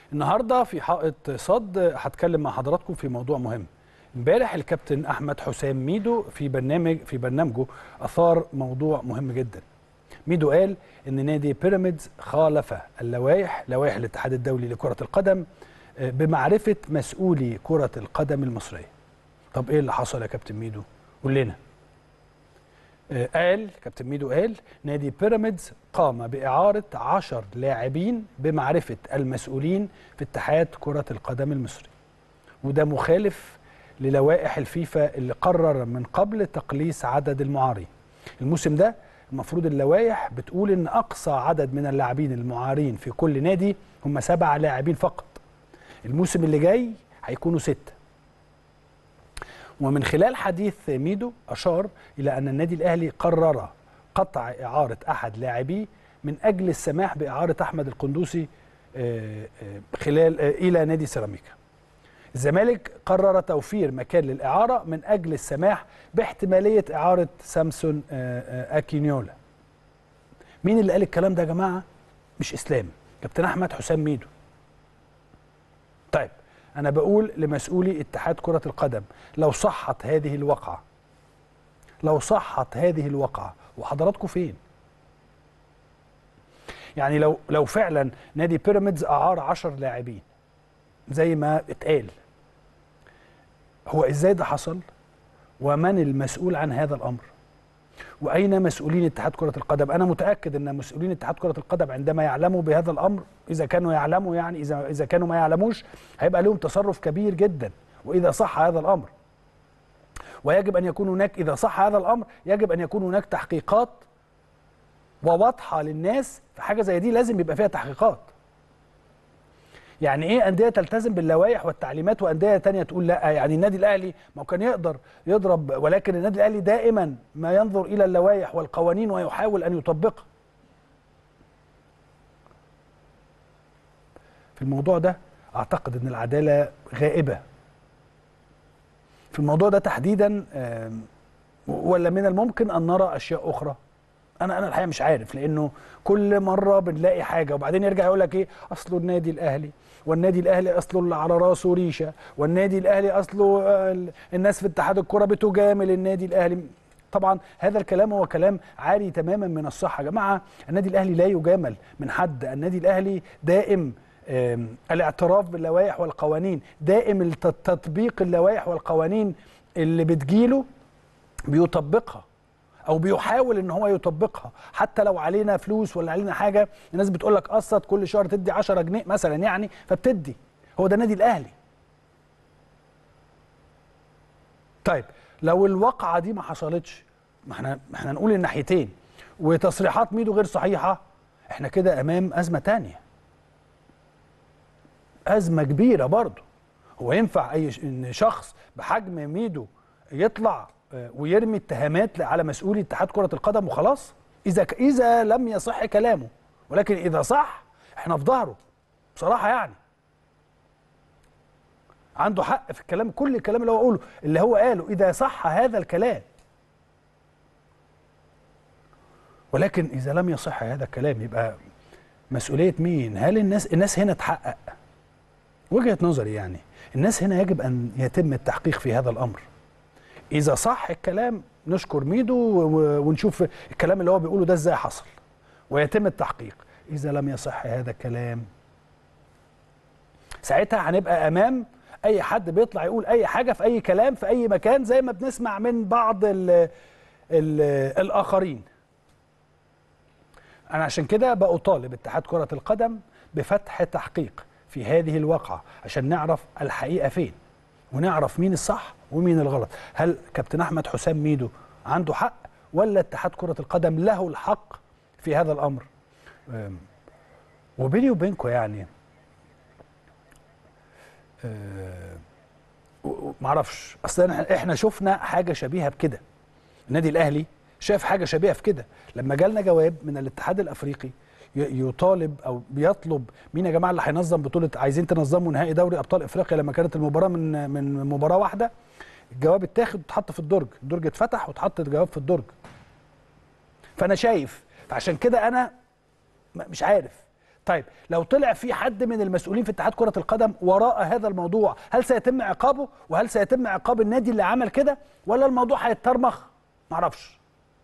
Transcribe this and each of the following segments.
النهارده في حائط صد هتكلم مع حضراتكم في موضوع مهم امبارح الكابتن احمد حسام ميدو في برنامج في برنامجه اثار موضوع مهم جدا ميدو قال ان نادي بيراميدز خالف اللوائح لوائح الاتحاد الدولي لكره القدم بمعرفه مسؤولي كره القدم المصريه طب ايه اللي حصل يا كابتن ميدو قول لنا قال كابتن ميدو قال نادي بيراميدز قام بإعارة عشر لاعبين بمعرفة المسؤولين في اتحاد كرة القدم المصري وده مخالف للوائح الفيفا اللي قرر من قبل تقليص عدد المعارين الموسم ده المفروض اللوائح بتقول ان اقصى عدد من اللاعبين المعارين في كل نادي هم سبع لاعبين فقط الموسم اللي جاي هيكونوا سته ومن خلال حديث ميدو أشار إلى أن النادي الأهلي قرر قطع إعارة أحد لاعبيه من أجل السماح بإعارة أحمد القندوسي خلال إلى نادي سيراميكا الزمالك قرر توفير مكان للإعارة من أجل السماح باحتمالية إعارة سامسون أكينيولا مين اللي قال الكلام ده يا جماعة؟ مش إسلام كابتن أحمد حسام ميدو طيب أنا بقول لمسؤولي اتحاد كرة القدم لو صحت هذه الواقعة لو صحت هذه الواقعة وحضراتكم فين؟ يعني لو لو فعلا نادي بيراميدز أعار 10 لاعبين زي ما اتقال هو ازاي ده حصل؟ ومن المسؤول عن هذا الأمر؟ واين مسؤولين اتحاد كره القدم انا متاكد ان مسؤولين اتحاد كره القدم عندما يعلموا بهذا الامر اذا كانوا يعلموا يعني اذا اذا كانوا ما يعلموش هيبقى لهم تصرف كبير جدا واذا صح هذا الامر ويجب ان يكون هناك اذا صح هذا الامر يجب ان يكون هناك تحقيقات وواضحه للناس في حاجه زي دي لازم يبقى فيها تحقيقات يعني ايه انديه تلتزم باللوائح والتعليمات وانديه تانية تقول لا يعني النادي الاهلي ما كان يقدر يضرب ولكن النادي الاهلي دائما ما ينظر الى اللوائح والقوانين ويحاول ان يطبقها في الموضوع ده اعتقد ان العداله غائبه في الموضوع ده تحديدا ولا من الممكن ان نرى اشياء اخرى انا انا الحقيقه مش عارف لانه كل مره بنلاقي حاجه وبعدين يرجع يقول لك ايه اصله النادي الاهلي والنادي الاهلي اصله اللي على راسه ريشه والنادي الاهلي اصله الناس في اتحاد الكره بتجامل النادي الاهلي طبعا هذا الكلام هو كلام عاري تماما من الصحه يا جماعه النادي الاهلي لا يجامل من حد النادي الاهلي دائم الاعتراف باللوائح والقوانين دائم تطبيق اللوائح والقوانين اللي بتجيله بيطبقها او بيحاول ان هو يطبقها حتى لو علينا فلوس ولا علينا حاجه الناس بتقول لك قسط كل شهر تدي 10 جنيه مثلا يعني فبتدي هو ده النادي الاهلي طيب لو الواقعه دي ما حصلتش ما احنا احنا نقول الناحيتين وتصريحات ميدو غير صحيحه احنا كده امام ازمه تانية ازمه كبيره برضه هو ينفع اي ان شخص بحجم ميدو يطلع ويرمي اتهامات على مسؤولي اتحاد كره القدم وخلاص اذا اذا لم يصح كلامه ولكن اذا صح احنا في ظهره بصراحه يعني عنده حق في الكلام كل الكلام اللي هو قوله اللي هو قاله اذا صح هذا الكلام ولكن اذا لم يصح هذا الكلام يبقى مسؤوليه مين هل الناس الناس هنا تحقق وجهه نظري يعني الناس هنا يجب ان يتم التحقيق في هذا الامر اذا صح الكلام نشكر ميدو ونشوف الكلام اللي هو بيقوله ده ازاي حصل ويتم التحقيق اذا لم يصح هذا الكلام ساعتها هنبقى امام اي حد بيطلع يقول اي حاجه في اي كلام في اي مكان زي ما بنسمع من بعض ال ال الاخرين انا عشان كده بطالب اتحاد كره القدم بفتح تحقيق في هذه الواقعه عشان نعرف الحقيقه فين ونعرف مين الصح ومين الغلط هل كابتن احمد حسام ميدو عنده حق ولا اتحاد كره القدم له الحق في هذا الامر وبيني وبينكم يعني معرفش اصل احنا شفنا حاجه شبيهه بكده النادي الاهلي شاف حاجه شبيهه في كده لما جالنا جواب من الاتحاد الافريقي يطالب او بيطلب مين يا جماعه اللي هينظم بطوله عايزين تنظموا نهائي دوري ابطال افريقيا لما كانت المباراه من من مباراه واحده الجواب اتاخد واتحط في الدرج الدرج اتفتح واتحط الجواب في الدرج فانا شايف فعشان كده انا مش عارف طيب لو طلع في حد من المسؤولين في اتحاد كره القدم وراء هذا الموضوع هل سيتم عقابه وهل سيتم عقاب النادي اللي عمل كده ولا الموضوع هيترمخ معرفش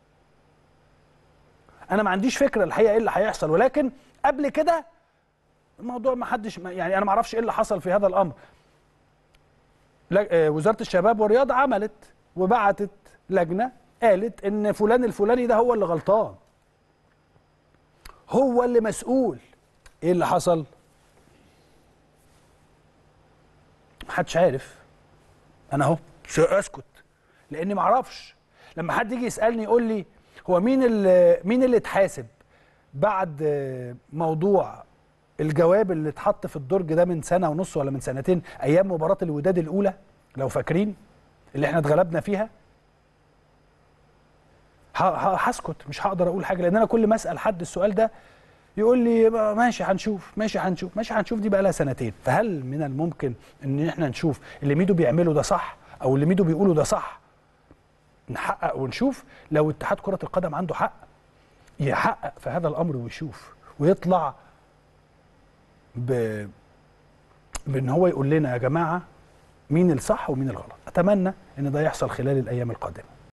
انا ما عنديش فكره الحقيقه ايه اللي هيحصل ولكن قبل كده الموضوع ما حدش يعني انا ما اعرفش ايه اللي حصل في هذا الامر لا- آه، وزاره الشباب والرياضه عملت وبعتت لجنه قالت ان فلان الفلاني ده هو اللي غلطان هو اللي مسؤول ايه اللي حصل محدش عارف انا اهو س- اسكت لاني ما اعرفش لما حد يجي يسالني يقول لي هو مين اللي مين اللي اتحاسب بعد آه، موضوع الجواب اللي اتحط في الدرج ده من سنه ونص ولا من سنتين ايام مباراه الوداد الاولى لو فاكرين اللي احنا اتغلبنا فيها ه- ه- هسكت مش هقدر اقول حاجه لان انا كل ما اسال حد السؤال ده يقول لي بقى ماشي هنشوف ماشي هنشوف ماشي هنشوف دي بقى لها سنتين فهل من الممكن ان احنا نشوف اللي ميدو بيعمله ده صح او اللي ميدو بيقوله ده صح نحقق ونشوف لو اتحاد كره القدم عنده حق يحقق في هذا الامر ويشوف ويطلع ب بان هو يقول لنا يا جماعه مين الصح ومين الغلط اتمنى ان ده يحصل خلال الايام القادمه